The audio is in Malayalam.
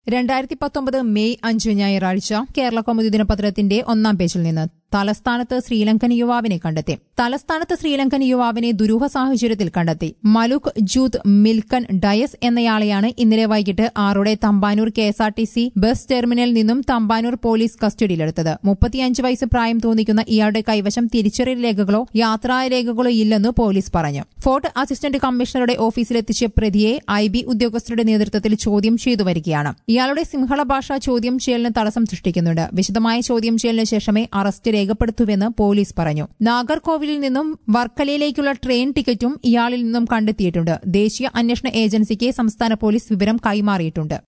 രണ്ടായിരത്തി പത്തൊമ്പത് മെയ് അഞ്ച് ഞായറാഴ്ച കേരള കൗമുദി ദിനപത്രത്തിന്റെ ഒന്നാം പേജിൽ നിന്ന് തലസ്ഥാനത്ത് ശ്രീലങ്കൻ യുവാവിനെ കണ്ടെത്തി തലസ്ഥാനത്ത് ശ്രീലങ്കൻ യുവാവിനെ ദുരൂഹ സാഹചര്യത്തിൽ കണ്ടെത്തി മലുക് ജൂത് മിൽക്കൻ ഡയസ് എന്നയാളെയാണ് ഇന്നലെ വൈകിട്ട് ആറോടെ തമ്പാനൂർ കെഎസ്ആർടിസി ബസ് ടെർമിനലിൽ നിന്നും തമ്പാനൂർ പോലീസ് കസ്റ്റഡിയിലെടുത്തത് മുപ്പത്തിയഞ്ച് വയസ്സ് പ്രായം തോന്നിക്കുന്ന ഇയാളുടെ കൈവശം തിരിച്ചറിയൽ രേഖകളോ യാത്രാരേഖകളോ ഇല്ലെന്ന് പോലീസ് പറഞ്ഞു ഫോർട്ട് അസിസ്റ്റന്റ് കമ്മീഷണറുടെ ഓഫീസിലെത്തിച്ച പ്രതിയെ ഐ ബി ഉദ്യോഗസ്ഥരുടെ നേതൃത്വത്തിൽ ചോദ്യം ചെയ്തു വരികയാണ് ഇയാളുടെ സിംഹള ഭാഷ ചോദ്യം ചെയ്യലിന് തടസ്സം സൃഷ്ടിക്കുന്നുണ്ട് വിശദമായ ചോദ്യം ചെയ്യലിന് ശേഷമേ അറസ്റ്റ് രേഖപ്പെടുത്തൂവെന്ന് പോലീസ് പറഞ്ഞു നാഗർകോവിലിൽ നിന്നും വർക്കലയിലേക്കുള്ള ട്രെയിൻ ടിക്കറ്റും ഇയാളിൽ നിന്നും കണ്ടെത്തിയിട്ടുണ്ട് ദേശീയ അന്വേഷണ ഏജൻസിക്ക് സംസ്ഥാന പോലീസ് വിവരം കൈമാറിയിട്ടുണ്ട്